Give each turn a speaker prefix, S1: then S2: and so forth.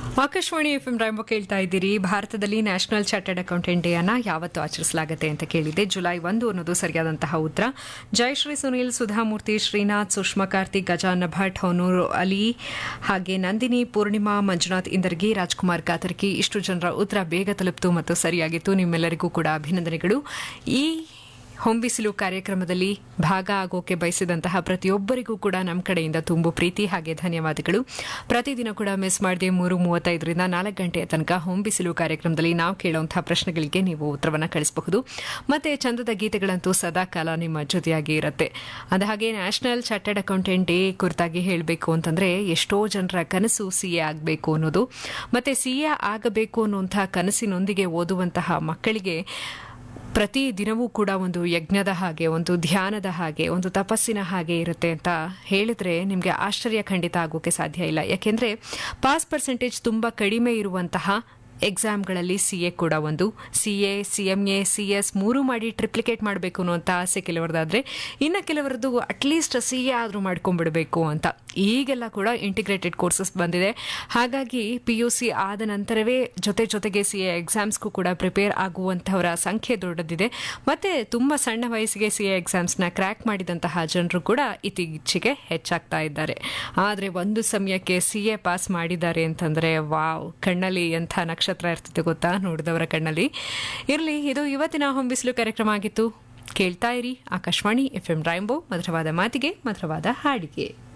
S1: Akashvani F M Rambo ಕೇಳ್ತಾ ಇದ್ದೀರಿ ಭಾರತದಲ್ಲಿ ನ್ಯಾಷನಲ್ ಚಾರ್ಟರ್ಡ್ ಅಕೌಂಟೆಂಟ್ ಡೇ ಅನ್ನ ಯಾವತ್ತು ಆಚರಿಸಲಾಗುತ್ತೆ ಅಂತ ಕೇಳಿದೆ ಜುಲೈ ಒಂದು ಅನ್ನೋದು ಸರಿಯಾದಂತಹ ಉತ್ತರ ಜಯಶ್ರೀ ಸುನೀಲ್ ಸುಧಾಮೂರ್ತಿ ಶ್ರೀನಾಥ್ ಸುಷ್ಮಾ ಕಾರ್ತಿಕ್ ಗಜಾನ ಭಟ್ ಹೊನೂರು ಅಲಿ ಹಾಗೆ ನಂದಿನಿ ಪೂರ್ಣಿಮಾ ಮಂಜುನಾಥ್ ಇಂದರ್ಗಿ ರಾಜ್ಕುಮಾರ್ ಕಾತರ್ಕಿ ಇಷ್ಟು ಜನರ ಉತ್ತರ ಬೇಗ ತಲುಪಿತು ಮತ್ತು ಸರಿಯಾಗಿತ್ತು ನಿಮ್ಮೆಲ್ಲರಿಗೂ ಕೂಡ ಅಭಿನಂದನೆಗಳು ಈ ಹೊಂಬಿಸಿಲು ಕಾರ್ಯಕ್ರಮದಲ್ಲಿ ಭಾಗ ಆಗೋಕೆ ಬಯಸಿದಂತಹ ಪ್ರತಿಯೊಬ್ಬರಿಗೂ ಕೂಡ ನಮ್ಮ ಕಡೆಯಿಂದ ತುಂಬು ಪ್ರೀತಿ ಹಾಗೆ ಧನ್ಯವಾದಗಳು ಪ್ರತಿದಿನ ಕೂಡ ಮಿಸ್ ಮಾಡದೆ ಮೂರು ಮೂವತ್ತೈದರಿಂದ ನಾಲ್ಕು ಗಂಟೆಯ ತನಕ ಹೊಂಬಿಸಿಲು ಕಾರ್ಯಕ್ರಮದಲ್ಲಿ ನಾವು ಕೇಳುವಂತಹ ಪ್ರಶ್ನೆಗಳಿಗೆ ನೀವು ಉತ್ತರವನ್ನು ಕಳಿಸಬಹುದು ಮತ್ತೆ ಚಂದದ ಗೀತೆಗಳಂತೂ ಸದಾ ಕಾಲ ನಿಮ್ಮ ಜೊತೆಯಾಗಿ ಇರುತ್ತೆ ಅದಾಗೆ ನ್ಯಾಷನಲ್ ಚಾರ್ಟರ್ಡ್ ಅಕೌಂಟೆಂಟ್ ಡೇ ಕುರಿತಾಗಿ ಹೇಳಬೇಕು ಅಂತಂದ್ರೆ ಎಷ್ಟೋ ಜನರ ಕನಸು ಸಿಎ ಆಗಬೇಕು ಅನ್ನೋದು ಮತ್ತೆ ಸಿಎ ಆಗಬೇಕು ಅನ್ನುವಂತಹ ಕನಸಿನೊಂದಿಗೆ ಓದುವಂತಹ ಮಕ್ಕಳಿಗೆ ಪ್ರತಿ ದಿನವೂ ಕೂಡ ಒಂದು ಯಜ್ಞದ ಹಾಗೆ ಒಂದು ಧ್ಯಾನದ ಹಾಗೆ ಒಂದು ತಪಸ್ಸಿನ ಹಾಗೆ ಇರುತ್ತೆ ಅಂತ ಹೇಳಿದ್ರೆ ನಿಮಗೆ ಆಶ್ಚರ್ಯ ಖಂಡಿತ ಆಗೋಕೆ ಸಾಧ್ಯ ಇಲ್ಲ ಯಾಕೆಂದ್ರೆ ಪಾಸ್ ಪರ್ಸೆಂಟೇಜ್ ತುಂಬಾ ಕಡಿಮೆ ಇರುವಂತಹ ಎಕ್ಸಾಮ್ಗಳಲ್ಲಿ ಸಿ ಎ ಕೂಡ ಒಂದು C A C M A C S ಮೂರು ಮಾಡಿ ಟ್ರಿಪ್ಲಿಕೇಟ್ ಮಾಡಬೇಕು ಅನ್ನುವಂಥ ಆಸೆ ಕೆಲವರದಾದ್ರೆ ಇನ್ನು ಕೆಲವರದ್ದು ಅಟ್ಲೀಸ್ಟ್ ಸಿ ಎ ಆದರೂ ಮಾಡ್ಕೊಂಡ್ಬಿಡಬೇಕು ಅಂತ ಈಗೆಲ್ಲ ಕೂಡ ಇಂಟಿಗ್ರೇಟೆಡ್ ಕೋರ್ಸಸ್ ಬಂದಿದೆ ಹಾಗಾಗಿ ಪಿ ಯು ಸಿ ಆದ ನಂತರವೇ ಜೊತೆ ಜೊತೆಗೆ ಸಿ ಎ ಎಕ್ಸಾಮ್ಸ್ಗೂ ಕೂಡ ಪ್ರಿಪೇರ್ ಆಗುವಂಥವರ ಸಂಖ್ಯೆ ದೊಡ್ಡದಿದೆ ಮತ್ತೆ ತುಂಬ ಸಣ್ಣ ವಯಸ್ಸಿಗೆ ಸಿ ಎ ಎಕ್ಸಾಮ್ಸ್ನ ಕ್ರ್ಯಾಕ್ ಮಾಡಿದಂತಹ ಜನರು ಕೂಡ ಇತ್ತೀಚೆಗೆ ಹೆಚ್ಚಾಗ್ತಾ ಇದ್ದಾರೆ ಆದರೆ ಒಂದು ಸಮಯಕ್ಕೆ ಸಿ ಎ ಪಾಸ್ ಮಾಡಿದ್ದಾರೆ ಅಂತಂದರೆ ವಾವ್ ಕಣ್ಣಲ್ಲಿ ಎಂಥ ನಕ್ಷತ್ರ ಇರ್ತಿದೆ ಗೊತ್ತಾ ನೋಡಿದವರ ಕಣ್ಣಲ್ಲಿ ಇರಲಿ ಇದು ಇವತ್ತಿನ ಹೊಂಬಿಸಿಲು ಕಾರ್ಯಕ್ರಮ ಆಗಿತ್ತು ಕೇಳ್ತಾ ಇರಿ ಆಕಾಶವಾಣಿ ಎಫ್ ಎಂ ರೈಂಬೋ ಮಧುರವಾದ ಮಾತಿಗೆ ಮಧುರವಾದ ಹಾಡಿಗೆ